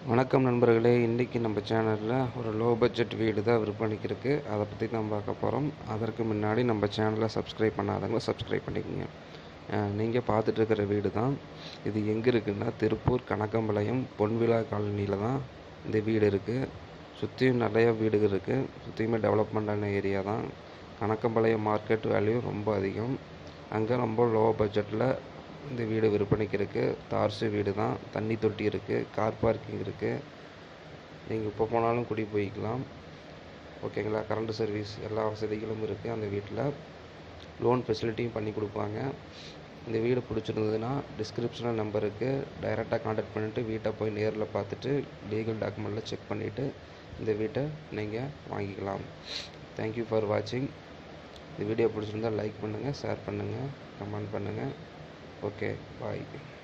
வணக்கம் நண்பர்களே இன்றைக்கி நம்ம சேனலில் ஒரு லோ பட்ஜெட் வீடு தான் விற்பனைக்கு இருக்குது அதை பற்றி தான் பார்க்க போகிறோம் அதற்கு முன்னாடி நம்ம சேனலை சப்ஸ்கிரைப் பண்ணாதவங்க சப்ஸ்கிரைப் பண்ணிக்கோங்க நீங்கள் பார்த்துட்டு இருக்கிற வீடு தான் இது எங்கே இருக்குன்னா திருப்பூர் கணக்கம்பாளையம் பொன்விழா காலனியில் தான் இந்த வீடு இருக்குது சுற்றியும் நிறைய வீடுகள் இருக்குது சுற்றியுமே டெவலப்மெண்டான ஏரியா தான் கணக்கம்பாளையம் மார்க்கெட் வேல்யூ ரொம்ப அதிகம் அங்கே ரொம்ப லோ பட்ஜெட்டில் இந்த வீடு விற்பனைக்கு இருக்குது தார்சு வீடு தான் தண்ணி தொட்டி இருக்குது கார் பார்க்கிங் இருக்குது நீங்கள் இப்போ போனாலும் குடி போய்க்கலாம் ஓகேங்களா கரண்ட் சர்வீஸ் எல்லா வசதிகளும் இருக்குது அந்த வீட்டில் லோன் ஃபெசிலிட்டியும் பண்ணி கொடுப்பாங்க இந்த வீடு பிடிச்சிருந்ததுன்னா டிஸ்கிரிப்ஷனில் நம்பர் இருக்குது டைரெக்டாக காண்டாக்ட் பண்ணிவிட்டு வீட்டை போய் நேரில் பார்த்துட்டு லீகல் டாக்குமெண்ட்டில் செக் பண்ணிவிட்டு இந்த வீட்டை நீங்கள் வாங்கிக்கலாம் தேங்க்யூ ஃபார் வாட்சிங் இந்த வீடியோ பிடிச்சிருந்தா லைக் பண்ணுங்கள் ஷேர் பண்ணுங்கள் கமெண்ட் பண்ணுங்கள் ஓகே பாய்